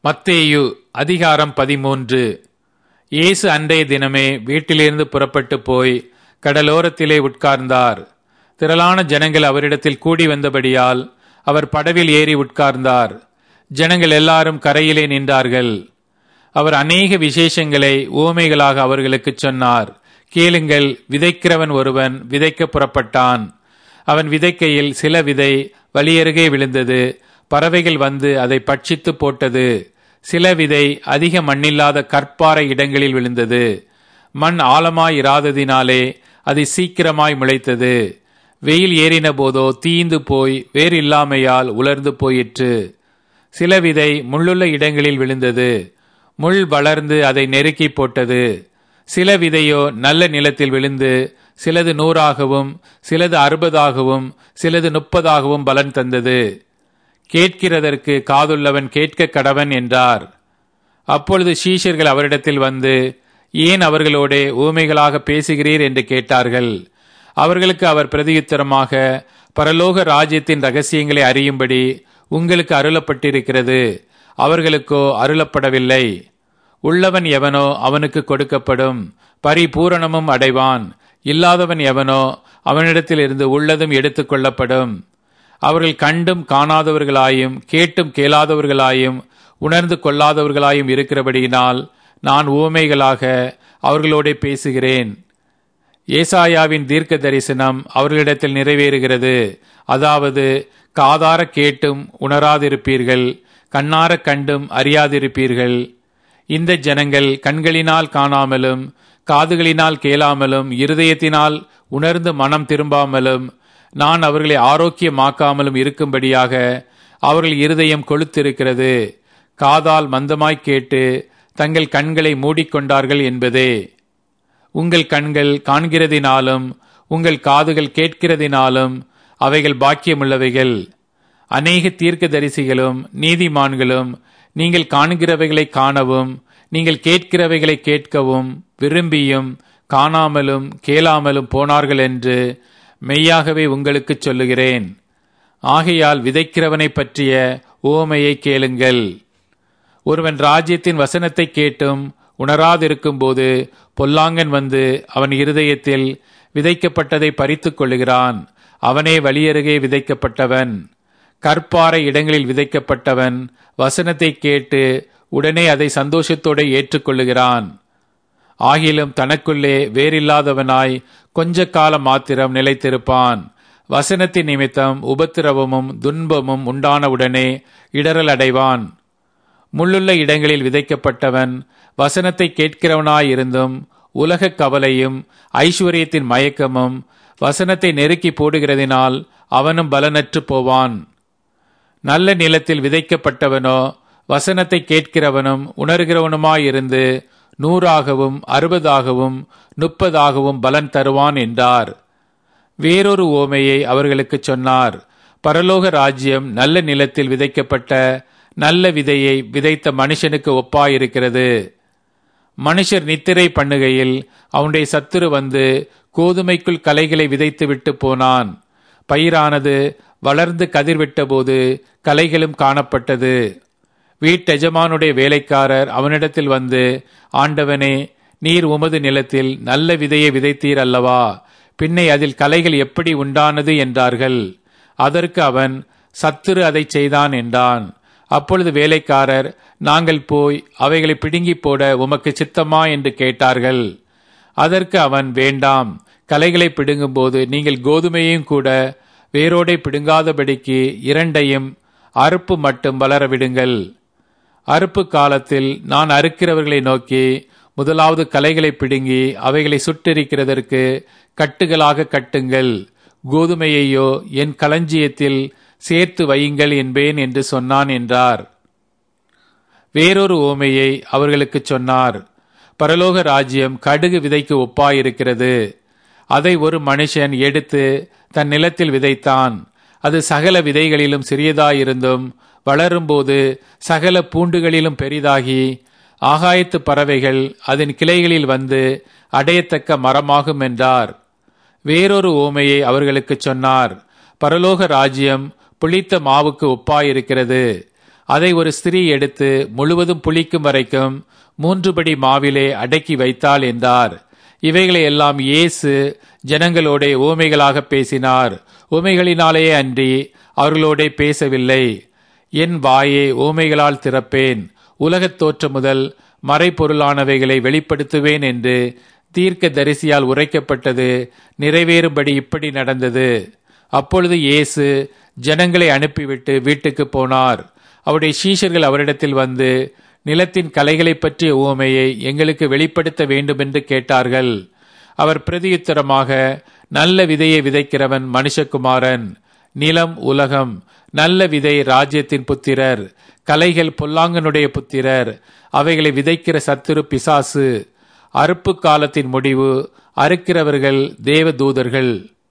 மத்தேயு அதிகாரம் பதிமூன்று இயேசு அன்றைய தினமே வீட்டிலிருந்து புறப்பட்டு போய் கடலோரத்திலே உட்கார்ந்தார் திரளான ஜனங்கள் அவரிடத்தில் கூடி வந்தபடியால் அவர் படவில் ஏறி உட்கார்ந்தார் ஜனங்கள் எல்லாரும் கரையிலே நின்றார்கள் அவர் அநேக விசேஷங்களை ஊமைகளாக அவர்களுக்கு சொன்னார் கேளுங்கள் விதைக்கிறவன் ஒருவன் விதைக்க புறப்பட்டான் அவன் விதைக்கையில் சில விதை வழியருகே விழுந்தது பறவைகள் வந்து அதை பட்சித்து போட்டது சில விதை அதிக மண்ணில்லாத கற்பாறை இடங்களில் விழுந்தது மண் ஆழமாயிராததினாலே அது சீக்கிரமாய் முளைத்தது வெயில் ஏறின போதோ தீந்து போய் வேர் இல்லாமையால் உலர்ந்து போயிற்று சில விதை முள்ளுள்ள இடங்களில் விழுந்தது முள் வளர்ந்து அதை நெருக்கி போட்டது சில விதையோ நல்ல நிலத்தில் விழுந்து சிலது நூறாகவும் சிலது அறுபதாகவும் சிலது முப்பதாகவும் பலன் தந்தது கேட்கிறதற்கு காதுள்ளவன் கேட்க கடவன் என்றார் அப்பொழுது சீஷர்கள் அவரிடத்தில் வந்து ஏன் அவர்களோடே ஊமைகளாக பேசுகிறீர் என்று கேட்டார்கள் அவர்களுக்கு அவர் பிரதியுத்தரமாக பரலோக ராஜ்யத்தின் ரகசியங்களை அறியும்படி உங்களுக்கு அருளப்பட்டிருக்கிறது அவர்களுக்கோ அருளப்படவில்லை உள்ளவன் எவனோ அவனுக்கு கொடுக்கப்படும் பரிபூரணமும் அடைவான் இல்லாதவன் எவனோ அவனிடத்தில் இருந்து உள்ளதும் எடுத்துக் கொள்ளப்படும் அவர்கள் கண்டும் காணாதவர்களாயும் கேட்டும் கேளாதவர்களாயும் உணர்ந்து கொள்ளாதவர்களாயும் இருக்கிறபடியினால் நான் ஊமைகளாக அவர்களோட பேசுகிறேன் ஏசாயாவின் தீர்க்க தரிசனம் அவர்களிடத்தில் நிறைவேறுகிறது அதாவது காதார கேட்டும் உணராதிருப்பீர்கள் கண்ணார கண்டும் அறியாதிருப்பீர்கள் இந்த ஜனங்கள் கண்களினால் காணாமலும் காதுகளினால் கேளாமலும் இருதயத்தினால் உணர்ந்து மனம் திரும்பாமலும் நான் அவர்களை ஆரோக்கியமாக்காமலும் இருக்கும்படியாக அவர்கள் இருதயம் கொளுத்திருக்கிறது காதால் மந்தமாய் கேட்டு தங்கள் கண்களை மூடிக்கொண்டார்கள் என்பதே உங்கள் கண்கள் காண்கிறதினாலும் உங்கள் காதுகள் கேட்கிறதினாலும் அவைகள் பாக்கியமுள்ளவைகள் அநேக தீர்க்க தரிசிகளும் நீதிமான்களும் நீங்கள் காண்கிறவைகளை காணவும் நீங்கள் கேட்கிறவைகளை கேட்கவும் விரும்பியும் காணாமலும் கேளாமலும் போனார்கள் என்று மெய்யாகவே உங்களுக்கு சொல்லுகிறேன் ஆகையால் விதைக்கிறவனை பற்றிய ஓமையை கேளுங்கள் ஒருவன் ராஜ்யத்தின் வசனத்தை கேட்டும் உணராதிருக்கும் போது பொல்லாங்கன் வந்து அவன் இருதயத்தில் விதைக்கப்பட்டதை பறித்து கொள்ளுகிறான் அவனே வழியருகே விதைக்கப்பட்டவன் கற்பாறை இடங்களில் விதைக்கப்பட்டவன் வசனத்தை கேட்டு உடனே அதை சந்தோஷத்தோடு ஏற்றுக்கொள்ளுகிறான் ஆகிலும் தனக்குள்ளே வேறில்லாதவனாய் கொஞ்ச காலம் மாத்திரம் நிலைத்திருப்பான் வசனத்தின் நிமித்தம் உபத்திரவமும் துன்பமும் உண்டானவுடனே இடரல் அடைவான் முள்ளுள்ள இடங்களில் விதைக்கப்பட்டவன் வசனத்தை கேட்கிறவனாயிருந்தும் உலக கவலையும் ஐஸ்வர்யத்தின் மயக்கமும் வசனத்தை நெருக்கி போடுகிறதினால் அவனும் பலனற்று போவான் நல்ல நிலத்தில் விதைக்கப்பட்டவனோ வசனத்தை கேட்கிறவனும் உணர்கிறவனுமாயிருந்து நூறாகவும் அறுபதாகவும் முப்பதாகவும் பலன் தருவான் என்றார் வேறொரு ஓமையை அவர்களுக்கு சொன்னார் பரலோக ராஜ்யம் நல்ல நிலத்தில் விதைக்கப்பட்ட நல்ல விதையை விதைத்த மனுஷனுக்கு ஒப்பாயிருக்கிறது மனுஷர் நித்திரை பண்ணுகையில் அவனுடைய சத்துரு வந்து கோதுமைக்குள் கலைகளை விதைத்து விட்டு போனான் பயிரானது வளர்ந்து கதிர்விட்ட போது கலைகளும் காணப்பட்டது வீட்டெஜமானுடைய வேலைக்காரர் அவனிடத்தில் வந்து ஆண்டவனே நீர் உமது நிலத்தில் நல்ல விதையை விதைத்தீர் அல்லவா பின்னை அதில் கலைகள் எப்படி உண்டானது என்றார்கள் அதற்கு அவன் சத்துரு அதை செய்தான் என்றான் அப்பொழுது வேலைக்காரர் நாங்கள் போய் அவைகளை பிடுங்கி போட உமக்கு சித்தமா என்று கேட்டார்கள் அதற்கு அவன் வேண்டாம் கலைகளை பிடுங்கும்போது நீங்கள் கோதுமையும் கூட வேரோடை பிடுங்காதபடிக்கு இரண்டையும் அறுப்பு மட்டும் வளர விடுங்கள் அறுப்பு காலத்தில் நான் அறுக்கிறவர்களை நோக்கி முதலாவது கலைகளை பிடுங்கி அவைகளை சுட்டெரிக்கிறதற்கு கட்டுகளாக கட்டுங்கள் கோதுமையையோ என் களஞ்சியத்தில் சேர்த்து வையுங்கள் என்பேன் என்று சொன்னான் என்றார் வேறொரு ஓமையை அவர்களுக்கு சொன்னார் பரலோக ராஜ்யம் கடுகு விதைக்கு ஒப்பாயிருக்கிறது அதை ஒரு மனுஷன் எடுத்து தன் நிலத்தில் விதைத்தான் அது சகல விதைகளிலும் சிறியதாயிருந்தும் வளரும்போது சகல பூண்டுகளிலும் பெரிதாகி ஆகாயத்து பறவைகள் அதன் கிளைகளில் வந்து அடையத்தக்க மரமாகும் என்றார் வேறொரு ஓமையை அவர்களுக்கு சொன்னார் பரலோக ராஜ்யம் புளித்த மாவுக்கு ஒப்பாயிருக்கிறது அதை ஒரு ஸ்திரீ எடுத்து முழுவதும் புளிக்கும் வரைக்கும் மூன்று படி மாவிலே அடக்கி வைத்தாள் என்றார் இவைகளை எல்லாம் இயேசு ஜனங்களோட ஓமைகளாக பேசினார் ஓமைகளினாலேயே அன்றி அவர்களோட பேசவில்லை என் வாயை ஓமைகளால் திறப்பேன் உலகத் தோற்றம் முதல் மறைப்பொருளானவைகளை வெளிப்படுத்துவேன் என்று தீர்க்க தரிசியால் உரைக்கப்பட்டது நிறைவேறும்படி இப்படி நடந்தது அப்பொழுது இயேசு ஜனங்களை அனுப்பிவிட்டு வீட்டுக்கு போனார் அவருடைய சீஷர்கள் அவரிடத்தில் வந்து நிலத்தின் கலைகளைப் பற்றிய உவமையை எங்களுக்கு வெளிப்படுத்த வேண்டும் என்று கேட்டார்கள் அவர் பிரதியுத்தரமாக நல்ல விதையை விதைக்கிறவன் மனுஷகுமாரன் நிலம் உலகம் நல்ல விதை ராஜ்யத்தின் புத்திரர் கலைகள் பொல்லாங்கனுடைய புத்திரர் அவைகளை விதைக்கிற சத்துரு பிசாசு அறுப்பு காலத்தின் முடிவு அறுக்கிறவர்கள் தேவ தூதர்கள்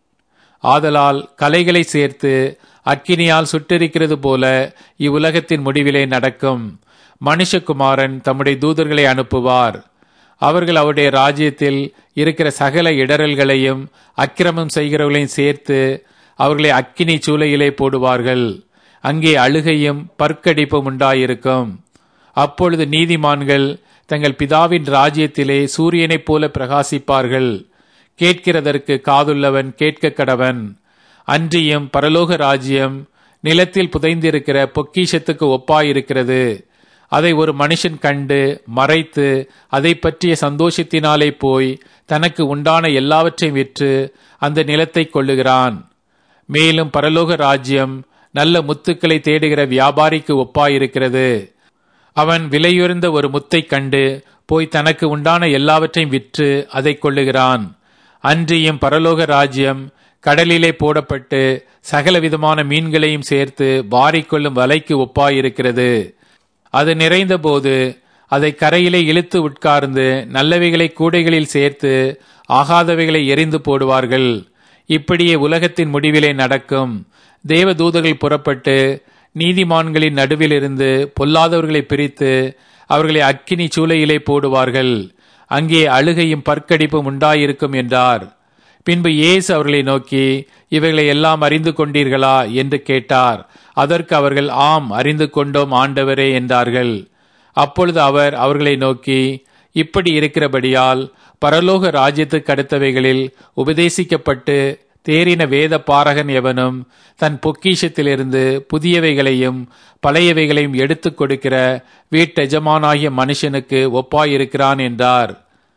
ஆதலால் கலைகளை சேர்த்து அக்கினியால் சுட்டெரிக்கிறது போல இவ்வுலகத்தின் முடிவிலே நடக்கும் மனுஷகுமாரன் தம்முடைய தூதர்களை அனுப்புவார் அவர்கள் அவருடைய ராஜ்யத்தில் இருக்கிற சகல இடரல்களையும் அக்கிரமம் செய்கிறவர்களையும் சேர்த்து அவர்களை அக்கினி சூளையிலே போடுவார்கள் அங்கே அழுகையும் பற்கடிப்பும் உண்டாயிருக்கும் அப்பொழுது நீதிமான்கள் தங்கள் பிதாவின் ராஜ்யத்திலே சூரியனைப் போல பிரகாசிப்பார்கள் கேட்கிறதற்கு காதுள்ளவன் கேட்க கடவன் அன்றியும் பரலோக ராஜ்யம் நிலத்தில் புதைந்திருக்கிற பொக்கிஷத்துக்கு ஒப்பாயிருக்கிறது அதை ஒரு மனுஷன் கண்டு மறைத்து அதை பற்றிய சந்தோஷத்தினாலே போய் தனக்கு உண்டான எல்லாவற்றையும் விற்று அந்த நிலத்தை கொள்ளுகிறான் மேலும் பரலோக ராஜ்யம் நல்ல முத்துக்களை தேடுகிற வியாபாரிக்கு ஒப்பாயிருக்கிறது அவன் விலையுயர்ந்த ஒரு முத்தை கண்டு போய் தனக்கு உண்டான எல்லாவற்றையும் விற்று அதை கொள்ளுகிறான் அன்றியும் பரலோக ராஜ்யம் கடலிலே போடப்பட்டு சகலவிதமான மீன்களையும் சேர்த்து வாரிக்கொள்ளும் வலைக்கு ஒப்பாயிருக்கிறது அது நிறைந்தபோது அதை கரையிலே இழுத்து உட்கார்ந்து நல்லவைகளை கூடைகளில் சேர்த்து ஆகாதவைகளை எரிந்து போடுவார்கள் இப்படியே உலகத்தின் முடிவிலே நடக்கும் தேவ தூதர்கள் புறப்பட்டு நீதிமான்களின் நடுவிலிருந்து பொல்லாதவர்களை பிரித்து அவர்களை அக்கினி சூளையிலே போடுவார்கள் அங்கே அழுகையும் பற்கடிப்பும் உண்டாயிருக்கும் என்றார் பின்பு இயேசு அவர்களை நோக்கி இவைகளை எல்லாம் அறிந்து கொண்டீர்களா என்று கேட்டார் அதற்கு அவர்கள் ஆம் அறிந்து கொண்டோம் ஆண்டவரே என்றார்கள் அப்பொழுது அவர் அவர்களை நோக்கி இப்படி இருக்கிறபடியால் பரலோக ராஜ்யத்துக்கு அடுத்தவைகளில் உபதேசிக்கப்பட்டு தேறின வேத பாரகன் எவனும் தன் பொக்கிஷத்திலிருந்து புதியவைகளையும் பழையவைகளையும் எடுத்துக் கொடுக்கிற வீட்டெஜமானாகிய மனுஷனுக்கு ஒப்பாயிருக்கிறான் என்றார்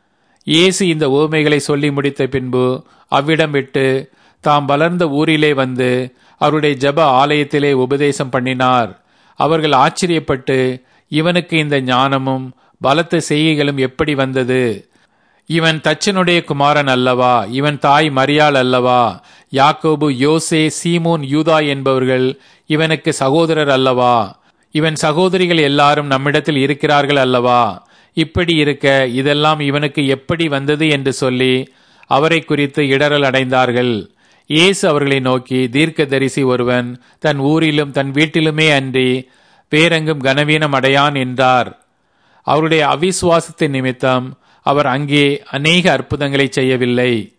இயேசு இந்த ஓமைகளை சொல்லி முடித்த பின்பு அவ்விடம் விட்டு தாம் வளர்ந்த ஊரிலே வந்து அவருடைய ஜப ஆலயத்திலே உபதேசம் பண்ணினார் அவர்கள் ஆச்சரியப்பட்டு இவனுக்கு இந்த ஞானமும் பலத்த செய்கைகளும் எப்படி வந்தது இவன் தச்சனுடைய குமாரன் அல்லவா இவன் தாய் மரியாள் அல்லவா யாக்கோபு யோசே சீமோன் யூதா என்பவர்கள் இவனுக்கு சகோதரர் அல்லவா இவன் சகோதரிகள் எல்லாரும் நம்மிடத்தில் இருக்கிறார்கள் அல்லவா இப்படி இருக்க இதெல்லாம் இவனுக்கு எப்படி வந்தது என்று சொல்லி அவரை குறித்து இடரல் அடைந்தார்கள் இயேசு அவர்களை நோக்கி தீர்க்க தரிசி ஒருவன் தன் ஊரிலும் தன் வீட்டிலுமே அன்றி வேறெங்கும் கனவீனம் அடையான் என்றார் அவருடைய அவிசுவாசத்தின் நிமித்தம் அவர் அங்கே அநேக அற்புதங்களை செய்யவில்லை